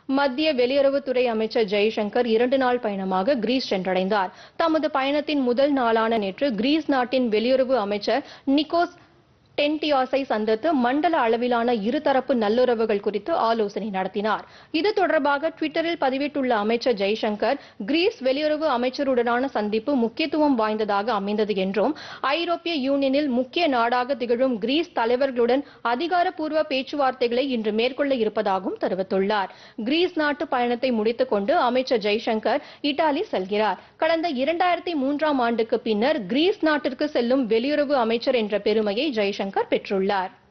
மத்திய வெளியுறவுத்துறை அமைச்சர் ஜெய்சங்கர் இரண்டு நாள் பயணமாக கிரீஸ் சென்றடைந்தார் தமது பயணத்தின் முதல் நாளான நேற்று கிரீஸ் நாட்டின் வெளியுறவு அமைச்சர் நிக்கோஸ் டென்டியாஸை சந்தித்து மண்டல அளவிலான இருதரப்பு நல்லுறவுகள் குறித்து ஆலோசனை நடத்தினார் இது தொடர்பாக ட்விட்டரில் பதிவிட்டுள்ள அமைச்சர் ஜெய்சங்கர் கிரீஸ் வெளியுறவு அமைச்சருடனான சந்திப்பு முக்கியத்துவம் வாய்ந்ததாக அமைந்தது என்றும் ஐரோப்பிய யூனியனில் முக்கிய நாடாக திகழும் கிரீஸ் தலைவர்களுடன் அதிகாரப்பூர்வ பேச்சுவார்த்தைகளை இன்று மேற்கொள்ள இருப்பதாகவும் தெரிவித்துள்ளார் கிரீஸ் நாட்டு பயணத்தை முடித்துக் கொண்டு அமைச்சர் ஜெய்சங்கர் இத்தாலி செல்கிறார் கடந்த இரண்டாயிரத்தி மூன்றாம் ஆண்டுக்கு பின்னர் கிரீஸ் நாட்டிற்கு செல்லும் வெளியுறவு அமைச்சர் என்ற பெருமையை ஜெய்சங்கர் பெற்றுள்ளார்